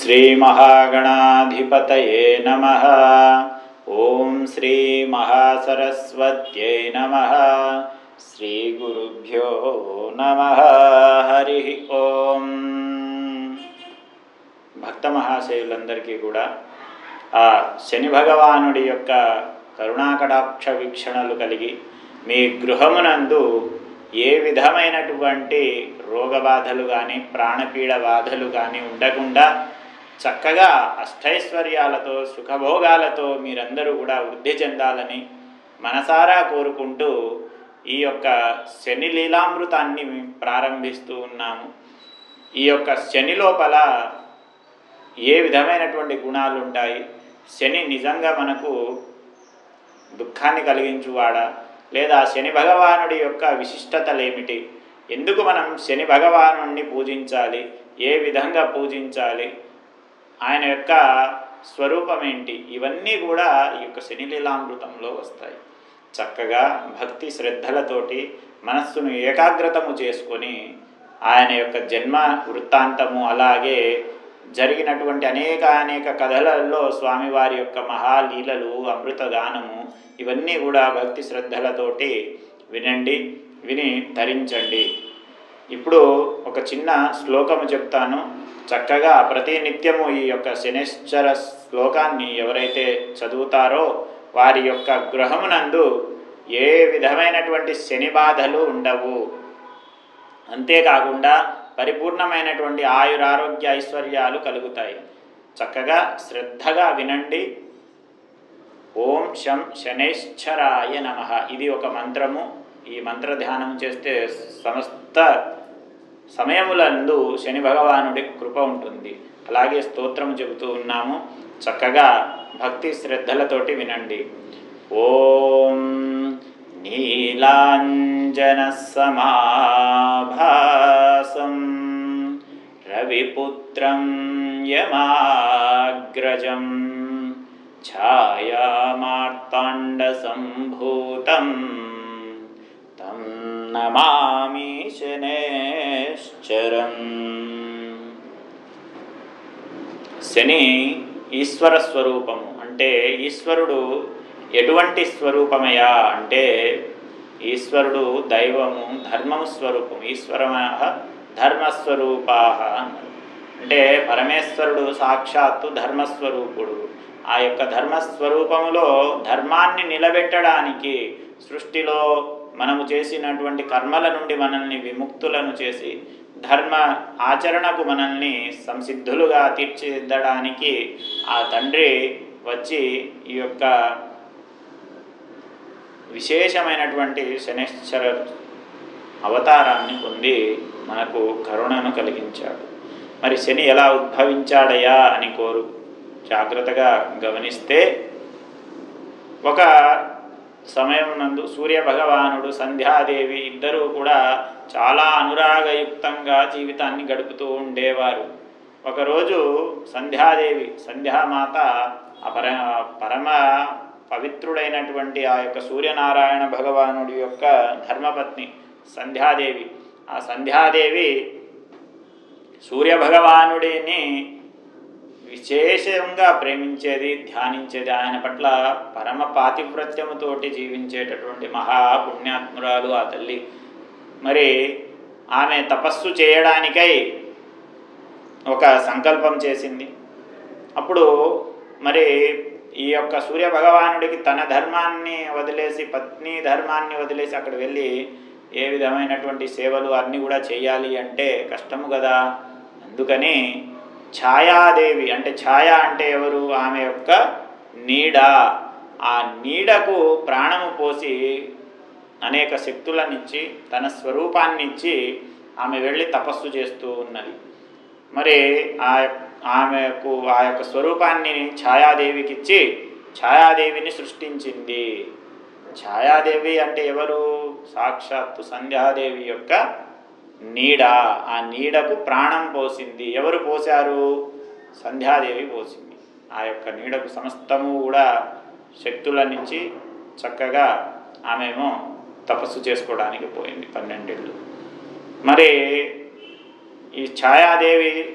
శ్రీమహాగణాధిపతయే నమ ఓం శ్రీ మహాసరస్వత్యై నమ శ్రీ గురుభ్యో నమ హరి ఓం భక్త మహాశయులందరికీ కూడా ఆ శని భగవానుడి యొక్క కరుణాకటాక్ష వీక్షణలు కలిగి మీ గృహమునందు ఏ విధమైనటువంటి రోగబాధలు కానీ ప్రాణపీడ బాధలు కానీ ఉండకుండా చక్కగా అష్టైశ్వర్యాలతో సుఖభోగాలతో మీరందరూ కూడా వృద్ధి చెందాలని మనసారా కోరుకుంటూ ఈ యొక్క శని లీలామృతాన్ని ప్రారంభిస్తూ ఉన్నాము ఈ యొక్క శని లోపల ఏ విధమైనటువంటి గుణాలు ఉంటాయి శని నిజంగా మనకు దుఃఖాన్ని కలిగించువాడా లేదా శని భగవానుడి యొక్క విశిష్టతలేమిటి ఎందుకు మనం శని భగవానుడిని పూజించాలి ఏ విధంగా పూజించాలి ఆయన యొక్క స్వరూపం ఏంటి ఇవన్నీ కూడా ఈ యొక్క శని లీలామృతంలో వస్తాయి చక్కగా భక్తి శ్రద్ధలతోటి మనస్సును ఏకాగ్రతము చేసుకొని ఆయన యొక్క జన్మ వృత్తాంతము అలాగే జరిగినటువంటి అనేక అనేక కథలలో స్వామివారి యొక్క మహాలీలలు అమృతగానము ఇవన్నీ కూడా భక్తి శ్రద్ధలతోటి వినండి విని ధరించండి ఇప్పుడు ఒక చిన్న శ్లోకము చెప్తాను చక్కగా ప్రతి నిత్యము ఈ యొక్క శనేశ్వర శ్లోకాన్ని ఎవరైతే చదువుతారో వారి యొక్క గృహమునందు ఏ విధమైనటువంటి శని బాధలు ఉండవు అంతేకాకుండా పరిపూర్ణమైనటువంటి ఆయురారోగ్య ఐశ్వర్యాలు కలుగుతాయి చక్కగా శ్రద్ధగా వినండి ఓం శం శనైశ్చరాయ నమ ఇది ఒక మంత్రము ఈ మంత్ర ధ్యానం చేస్తే సమస్త సమయములందు శని భగవానుడి కృప ఉంటుంది అలాగే స్తోత్రం చెబుతూ ఉన్నాము చక్కగా భక్తి శ్రద్ధలతోటి వినండి ఓం నీలాంజన సమాభాసం రవిపుత్రం యమాగ్రజం ఛాయామార్తాండసంభూతం తం నమామి శనేశ్చరం శని ఈశ్వర స్వరూపము అంటే ఈశ్వరుడు ఎటువంటి స్వరూపమయ్యా అంటే ఈశ్వరుడు దైవము ధర్మము స్వరూపం ఈశ్వరమ ధర్మస్వరూపా అంటే పరమేశ్వరుడు సాక్షాత్తు ధర్మస్వరూపుడు ఆ యొక్క ధర్మస్వరూపములో ధర్మాన్ని నిలబెట్టడానికి సృష్టిలో మనము చేసినటువంటి కర్మల నుండి మనల్ని విముక్తులను చేసి ధర్మ ఆచరణకు మనల్ని సంసిద్ధులుగా తీర్చిదిద్దడానికి ఆ తండ్రి వచ్చి ఈ యొక్క విశేషమైనటువంటి శనేశ్వర అవతారాన్ని పొంది మనకు కరుణను కలిగించాడు మరి శని ఎలా ఉద్భవించాడయా అని కోరు జాగ్రత్తగా గమనిస్తే ఒక సమయం నందు సూర్య భగవానుడు సంధ్యాదేవి ఇద్దరూ కూడా చాలా అనురాగయుక్తంగా జీవితాన్ని గడుపుతూ ఉండేవారు ఒకరోజు సంధ్యాదేవి సంధ్యామాత అపర పరమ పవిత్రుడైనటువంటి ఆ యొక్క సూర్యనారాయణ భగవానుడి యొక్క ధర్మపత్ని సంధ్యాదేవి ఆ సంధ్యాదేవి సూర్యభగవానుడిని విశేషంగా ప్రేమించేది ధ్యానించేది ఆయన పట్ల పరమ పాతివ్రత్యముతోటి జీవించేటటువంటి మహాపుణ్యాత్మురాలు ఆ తల్లి మరి ఆమె తపస్సు చేయడానికై ఒక సంకల్పం చేసింది అప్పుడు మరి ఈ యొక్క సూర్య భగవానుడికి తన ధర్మాన్ని వదిలేసి పత్ని ధర్మాన్ని వదిలేసి అక్కడ వెళ్ళి ఏ విధమైనటువంటి సేవలు అన్నీ కూడా చేయాలి అంటే కష్టము కదా అందుకని ఛాయాదేవి అంటే ఛాయ అంటే ఎవరు ఆమె యొక్క నీడ ఆ నీడకు ప్రాణము పోసి అనేక శక్తులనిచ్చి తన స్వరూపాన్నిచ్చి ఆమె వెళ్ళి తపస్సు చేస్తూ ఉన్నది మరి ఆ ఆమెకు ఆ యొక్క స్వరూపాన్ని ఛాయాదేవికి ఇచ్చి ఛాయాదేవిని సృష్టించింది ఛాయాదేవి అంటే ఎవరు సాక్షాత్తు సంధ్యాదేవి యొక్క నీడ ఆ నీడకు ప్రాణం పోసింది ఎవరు పోశారు సంధ్యాదేవి పోసింది ఆ యొక్క నీడకు సమస్తము కూడా శక్తులనిచ్చి చక్కగా ఆమెమో తపస్సు చేసుకోవడానికి పోయింది పన్నెండేళ్ళు మరి ఈ ఛాయాదేవి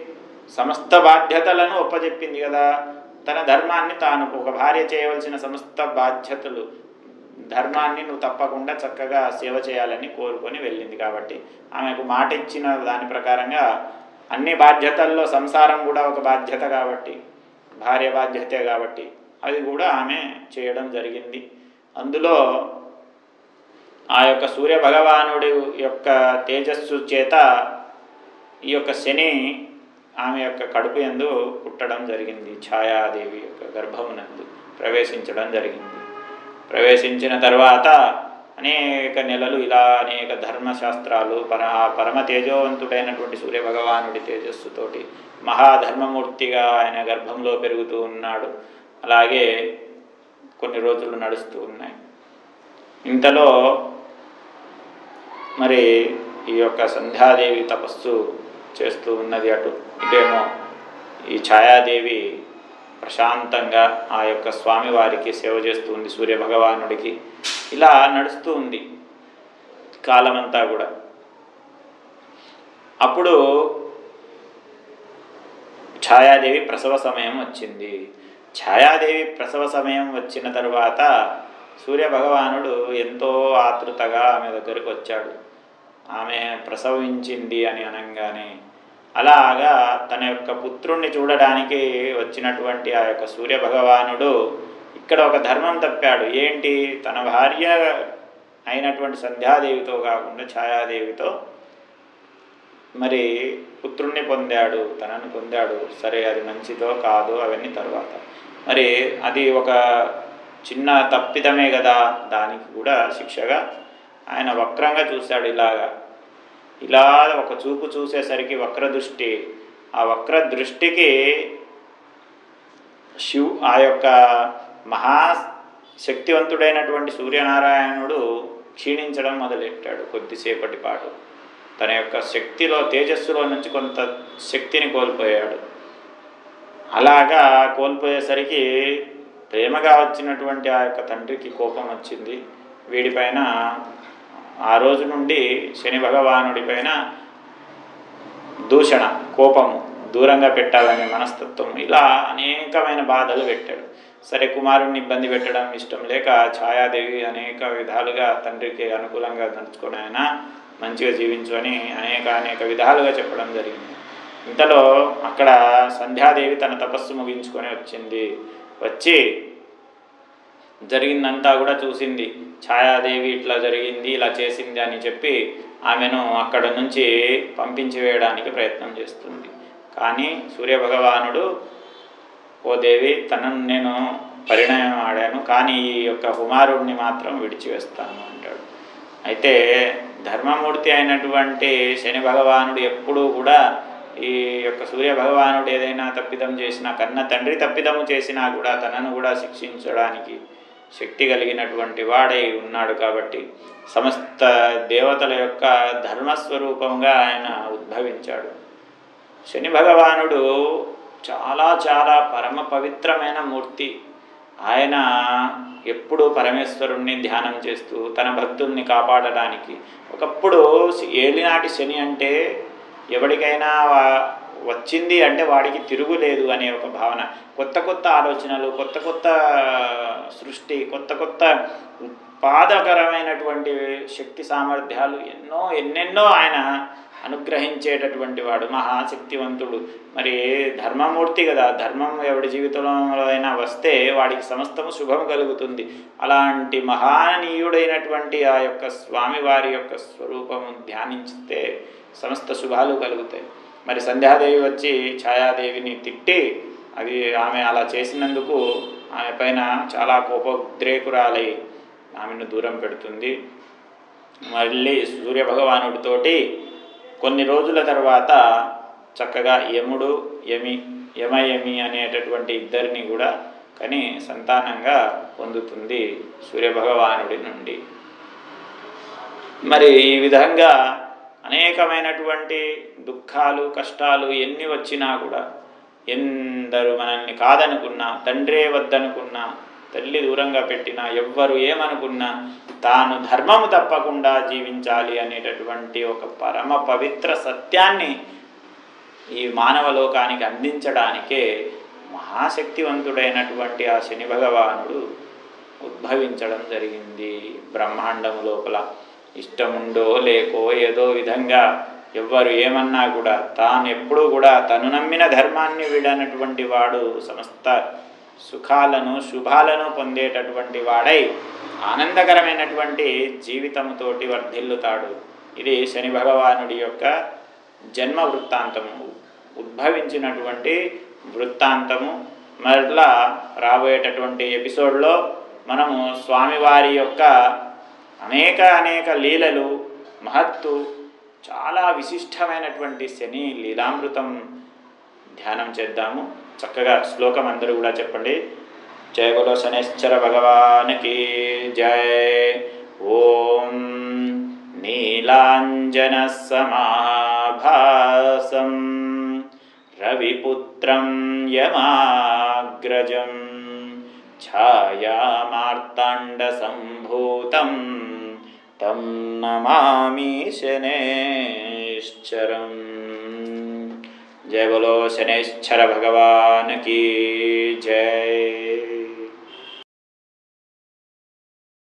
సమస్త బాధ్యతలను ఒప్పజెప్పింది కదా తన ధర్మాన్ని తాను ఒక భార్య చేయవలసిన సమస్త బాధ్యతలు ధర్మాన్ని నువ్వు తప్పకుండా చక్కగా సేవ చేయాలని కోరుకొని వెళ్ళింది కాబట్టి ఆమెకు మాట ఇచ్చిన దాని ప్రకారంగా అన్ని బాధ్యతల్లో సంసారం కూడా ఒక బాధ్యత కాబట్టి భార్య బాధ్యతే కాబట్టి అది కూడా ఆమె చేయడం జరిగింది అందులో ఆ యొక్క సూర్య భగవానుడి యొక్క తేజస్సు చేత ఈ యొక్క శని ఆమె యొక్క కడుపు ఎందు పుట్టడం జరిగింది ఛాయాదేవి యొక్క గర్భమునందు ప్రవేశించడం జరిగింది ప్రవేశించిన తర్వాత అనేక నెలలు ఇలా అనేక ధర్మశాస్త్రాలు పర ఆ పరమ తేజోవంతుడైనటువంటి సూర్యభగవానుడి తేజస్సుతోటి మహాధర్మమూర్తిగా ఆయన గర్భంలో పెరుగుతూ ఉన్నాడు అలాగే కొన్ని రోజులు నడుస్తూ ఉన్నాయి ఇంతలో మరి ఈ యొక్క సంధ్యాదేవి తపస్సు చేస్తూ ఉన్నది అటు ఇటేమో ఈ ఛాయాదేవి ప్రశాంతంగా ఆ యొక్క స్వామివారికి సేవ చేస్తూ ఉంది సూర్యభగవానుడికి ఇలా నడుస్తూ ఉంది కాలమంతా కూడా అప్పుడు ఛాయాదేవి ప్రసవ సమయం వచ్చింది ఛాయాదేవి ప్రసవ సమయం వచ్చిన తరువాత సూర్యభగవానుడు ఎంతో ఆతృతగా ఆమె దగ్గరికి వచ్చాడు ఆమె ప్రసవించింది అని అనగానే అలాగా తన యొక్క పుత్రుణ్ణి చూడడానికి వచ్చినటువంటి ఆ యొక్క సూర్యభగవానుడు ఇక్కడ ఒక ధర్మం తప్పాడు ఏంటి తన భార్య అయినటువంటి సంధ్యాదేవితో కాకుండా ఛాయాదేవితో మరి పుత్రుణ్ణి పొందాడు తనని పొందాడు సరే అది మంచిదో కాదో అవన్నీ తర్వాత మరి అది ఒక చిన్న తప్పిదమే కదా దానికి కూడా శిక్షగా ఆయన వక్రంగా చూశాడు ఇలాగా ఇలా ఒక చూపు చూసేసరికి వక్ర దృష్టి ఆ వక్ర దృష్టికి శివ్ ఆ యొక్క మహా శక్తివంతుడైనటువంటి సూర్యనారాయణుడు క్షీణించడం మొదలెట్టాడు కొద్దిసేపటి పాటు తన యొక్క శక్తిలో తేజస్సులో నుంచి కొంత శక్తిని కోల్పోయాడు అలాగా కోల్పోయేసరికి ప్రేమగా వచ్చినటువంటి ఆ యొక్క తండ్రికి కోపం వచ్చింది వీడిపైన ఆ రోజు నుండి శని భగవానుడిపైన దూషణ కోపము దూరంగా పెట్టాలనే మనస్తత్వం ఇలా అనేకమైన బాధలు పెట్టాడు సరే కుమారుణ్ణి ఇబ్బంది పెట్టడం ఇష్టం లేక ఛాయాదేవి అనేక విధాలుగా తండ్రికి అనుకూలంగా నడుచుకొని ఆయన మంచిగా జీవించు అని అనేక అనేక విధాలుగా చెప్పడం జరిగింది ఇంతలో అక్కడ సంధ్యాదేవి తన తపస్సు ముగించుకొని వచ్చింది వచ్చి జరిగిందంతా కూడా చూసింది ఛాయాదేవి ఇట్లా జరిగింది ఇలా చేసింది అని చెప్పి ఆమెను అక్కడ నుంచి పంపించి వేయడానికి ప్రయత్నం చేస్తుంది కానీ సూర్యభగవానుడు ఓ దేవి తనను నేను పరిణయం ఆడాను కానీ ఈ యొక్క కుమారుడిని మాత్రం విడిచివేస్తాను అంటాడు అయితే ధర్మమూర్తి అయినటువంటి శని భగవానుడు ఎప్పుడూ కూడా ఈ యొక్క సూర్య భగవానుడు ఏదైనా తప్పిదం చేసినా కన్న తండ్రి తప్పిదము చేసినా కూడా తనను కూడా శిక్షించడానికి శక్తి కలిగినటువంటి వాడై ఉన్నాడు కాబట్టి సమస్త దేవతల యొక్క ధర్మస్వరూపంగా ఆయన ఉద్భవించాడు శని భగవానుడు చాలా చాలా పరమ పవిత్రమైన మూర్తి ఆయన ఎప్పుడూ పరమేశ్వరుణ్ణి ధ్యానం చేస్తూ తన భక్తుల్ని కాపాడడానికి ఒకప్పుడు ఏలినాటి శని అంటే ఎవరికైనా వా- వచ్చింది అంటే వాడికి తిరుగులేదు అనే ఒక భావన కొత్త కొత్త ఆలోచనలు కొత్త కొత్త సృష్టి కొత్త కొత్త ఉత్పాదకరమైనటువంటి శక్తి సామర్థ్యాలు ఎన్నో ఎన్నెన్నో ఆయన అనుగ్రహించేటటువంటి వాడు మహాశక్తివంతుడు మరి ధర్మమూర్తి కదా ధర్మం ఎవడి జీవితంలో అయినా వస్తే వాడికి సమస్తము శుభం కలుగుతుంది అలాంటి మహానీయుడైనటువంటి ఆ యొక్క స్వామివారి యొక్క స్వరూపము ధ్యానించితే సమస్త శుభాలు కలుగుతాయి మరి సంధ్యాదేవి వచ్చి ఛాయాదేవిని తిట్టి అది ఆమె అలా చేసినందుకు ఆమె పైన చాలా కోపోద్రేకురాలై ఆమెను దూరం పెడుతుంది మళ్ళీ సూర్యభగవానుడితోటి కొన్ని రోజుల తర్వాత చక్కగా యముడు యమి యమయమి అనేటటువంటి ఇద్దరిని కూడా కని సంతానంగా పొందుతుంది సూర్యభగవానుడి నుండి మరి ఈ విధంగా అనేకమైనటువంటి దుఃఖాలు కష్టాలు ఎన్ని వచ్చినా కూడా ఎందరు మనల్ని కాదనుకున్నా తండ్రే వద్దనుకున్నా తల్లి దూరంగా పెట్టినా ఎవ్వరు ఏమనుకున్నా తాను ధర్మము తప్పకుండా జీవించాలి అనేటటువంటి ఒక పరమ పవిత్ర సత్యాన్ని ఈ మానవ లోకానికి అందించడానికే మహాశక్తివంతుడైనటువంటి ఆ శని భగవానుడు ఉద్భవించడం జరిగింది బ్రహ్మాండం లోపల ఇష్టముండో లేకో ఏదో విధంగా ఎవ్వరు ఏమన్నా కూడా తాను ఎప్పుడూ కూడా తను నమ్మిన ధర్మాన్ని వీడనటువంటి వాడు సమస్త సుఖాలను శుభాలను పొందేటటువంటి వాడై ఆనందకరమైనటువంటి జీవితంతోటి వర్ధిల్లుతాడు ఇది శని భగవానుడి యొక్క జన్మ వృత్తాంతము ఉద్భవించినటువంటి వృత్తాంతము మరలా రాబోయేటటువంటి ఎపిసోడ్లో మనము స్వామివారి యొక్క అనేక అనేక లీలలు మహత్తు చాలా విశిష్టమైనటువంటి శని లీలామృతం ధ్యానం చేద్దాము చక్కగా శ్లోకం అందరూ కూడా చెప్పండి జయ బలో శనేశ్వర భగవానికి జయ ఓం నీలాంజన సమాభాసం రవిపుత్రం యమాగ్రజం ఛాయామార్తాండసంభూతం తం నమామి శనేశ్చరం జయ బలో శనేశ్వర భగవాన్ की जय